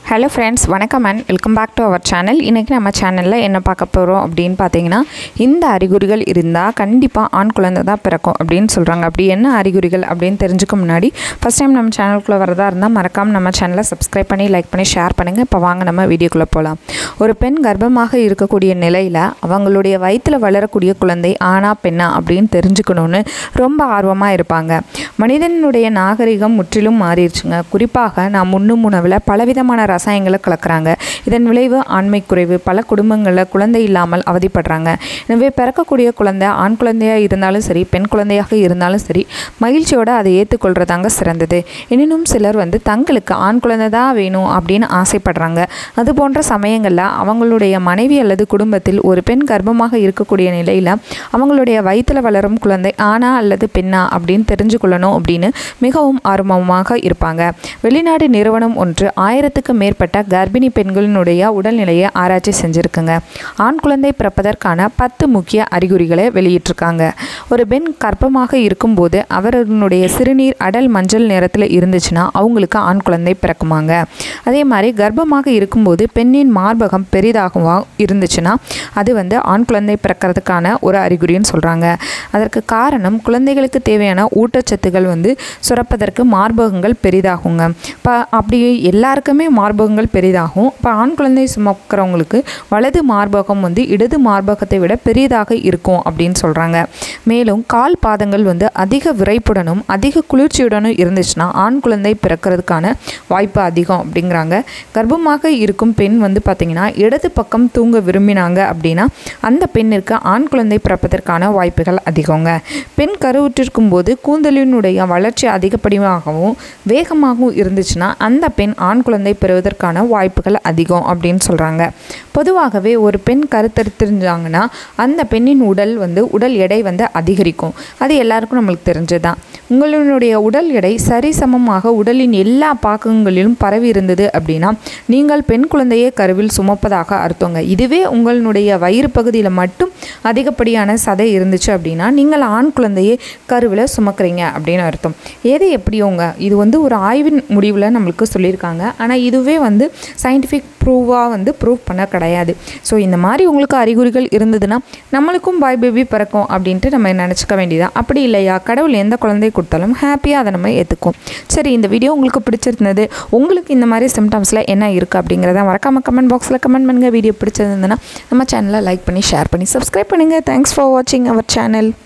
hello friends வணக்கம் and welcome back to our channel இன்றைக்கி நம்ம சேனலில் என்ன பார்க்க போகிறோம் அப்படின்னு பார்த்தீங்கன்னா இந்த அறிகுறிகள் இருந்தால் கண்டிப்பாக ஆண் குழந்தை தான் பிறக்கும் அப்படின்னு சொல்கிறாங்க அப்படி என்ன அறிகுறிகள் அப்படின்னு தெரிஞ்சுக்க முன்னாடி ஃபஸ்ட் டைம் நம்ம சேனலுக்குள்ளே வரதா இருந்தால் மறக்காமல் நம்ம சேனலை சப்ஸ்கிரைப் பண்ணி லைக் பண்ணி ஷேர் பண்ணுங்கள் இப்போ வாங்க நம்ம வீடியோக்குள்ளே போகலாம் ஒரு பெண் கர்ப்பமாக இருக்கக்கூடிய நிலையில் அவங்களுடைய வயிற்றில் வளரக்கூடிய குழந்தை ஆணா பெண்ணா அப்படின்னு தெரிஞ்சுக்கணுன்னு ரொம்ப ஆர்வமாக இருப்பாங்க மனிதனுடைய நாகரிகம் முற்றிலும் மாறிடுச்சுங்க குறிப்பாக நாம் உண்ணும் உணவில் பலவிதமான ரசாயனங்களை கலக்குறாங்க இதன் விளைவு ஆண்மை குறைவு பல குடும்பங்களில் குழந்தை இல்லாமல் அவதிப்படுறாங்க எனவே பிறக்கக்கூடிய குழந்தை ஆண் குழந்தையாக இருந்தாலும் சரி பெண் குழந்தையாக இருந்தாலும் சரி மகிழ்ச்சியோடு அதை ஏற்றுக்கொள்கிறதாங்க சிறந்தது எனினும் சிலர் வந்து தங்களுக்கு ஆண் குழந்தை தான் வேணும் அப்படின்னு ஆசைப்படுறாங்க அது போன்ற சமயங்களில் அவங்களுடைய மனைவி அல்லது குடும்பத்தில் ஒரு பெண் கர்ப்பமாக இருக்கக்கூடிய நிலையில் அவங்களுடைய வயிற்றில் வளரும் குழந்தை ஆணா அல்லது பெண்ணா அப்படின்னு தெரிஞ்சுக்கொள்ளணும் அப்படின்னு மிகவும் ஆர்வமாக இருப்பாங்க வெளிநாடு நிறுவனம் ஒன்று ஆயிரத்துக்கு மேற்பட்ட கர்ப்பிணி பெண்களினுடைய உடல்நிலையை ஆராய்ச்சி செஞ்சுருக்குங்க ஆண் குழந்தை பிறப்பதற்கான பத்து முக்கிய அறிகுறிகளை வெளியிட்டிருக்காங்க ஒரு பெண் கர்ப்பமாக இருக்கும்போது அவர்களுடைய சிறுநீர் அடல் மஞ்சள் நிறத்தில் இருந்துச்சுன்னா அவங்களுக்கு ஆண் குழந்தை பிறக்குமாங்க அதே மாதிரி கர்ப்பமாக இருக்கும்போது பெண்ணின் மார்பகம் பெரிதாகவா இருந்துச்சுன்னா அது வந்து ஆண் குழந்தை பிறக்கிறதுக்கான ஒரு அறிகுறின்னு சொல்கிறாங்க அதற்கு காரணம் குழந்தைகளுக்கு தேவையான ஊட்டச்சத்துக்கள் வந்து சுரப்பதற்கு மார்பகங்கள் பெரிதாகுங்க இப்போ அப்படி எல்லாருக்குமே மார்பகங்கள் பெரிதாகும் இப்போ ஆண் குழந்தை சுமக்கிறவங்களுக்கு வலது மார்பகம் வந்து இடது மார்பகத்தை விட பெரிதாக இருக்கும் அப்படின்னு சொல்கிறாங்க மேலும் கால் பாதங்கள் வந்து அதிக விரைப்புடனும் அதிக குளிர்ச்சியுடனும் இருந்துச்சுன்னா ஆண் குழந்தை பிறக்கிறதுக்கான வாய்ப்பு அதிகம் அப்படிங்கிறாங்க கர்ப்பமாக இருக்கும் பெண் வந்து பார்த்திங்கன்னா இடது பக்கம் தூங்க விரும்பினாங்க அப்படின்னா அந்த பெண்ணிற்கு ஆண் குழந்தை பிறப்பதற்கான வாய்ப்புகள் அதிகங்க பெண் கருவுற்றிருக்கும் போது கூந்தலினுடைய வளர்ச்சி அதிகப்படியாகவும் வேகமாகவும் இருந்துச்சுன்னா அந்த பெண் ஆண் குழந்தை பெறுவதற்கான வாய்ப்புகள் அதிகம் அப்படின்னு சொல்கிறாங்க பொதுவாகவே ஒரு பெண் கருத்தரித்திருந்தாங்கன்னா அந்த பெண்ணின் உடல் வந்து உடல் எடை வந்து அதிகரிக்கும் அது எல்லாருக்கும் நம்மளுக்கு தெரிஞ்சதுதான் உங்களுடைய உடல் எடை சரிசமமாக உடலின் எல்லா பாகங்களிலும் பரவி இருந்தது அப்படின்னா நீங்கள் பெண் குழந்தையை கருவில் சுமப்பதாக அர்த்தங்க இதுவே உங்களுடைய வயிறு பகுதியில் மட்டும் அதிகப்படியான சதை இருந்துச்சு அப்படின்னா நீங்கள் ஆண் குழந்தையை கருவில் சுமக்கிறீங்க அப்படின்னு அர்த்தம் எது எப்படியோங்க இது வந்து ஒரு ஆய்வின் முடிவில் நம்மளுக்கு சொல்லியிருக்காங்க ஆனால் இதுவே வந்து சயின்டிஃபிக் ப்ரூவாக வந்து ப்ரூவ் பண்ண கிடையாது ஸோ இந்த மாதிரி உங்களுக்கு அறிகுறிகள் இருந்ததுன்னா நம்மளுக்கும் பாய் பேபி பிறக்கும் அப்படின்ட்டு நம்ம நினச்சிக்க வேண்டியதா அப்படி இல்லையா கடவுள் எந்த குழந்தை கொடுத்தாலும் ஹாப்பியாக அதை நம்ம ஏற்றுக்கும் சரி இந்த வீடியோ உங்களுக்கு பிடிச்சிருந்தது உங்களுக்கு இந்த மாதிரி சிம்டம்ஸில் என்ன இருக்குது அப்படிங்கிறத மறக்காம கமெண்ட் பாக்ஸில் கமெண்ட் பண்ணுங்கள் வீடியோ பிடிச்சிருந்ததுன்னா நம்ம சேனலை லைக் பண்ணி ஷேர் பண்ணி சப்ஸ்கிரைப் பண்ணுங்கள் தேங்க்ஸ் ஃபார் வாட்சிங் அவர் சேனல்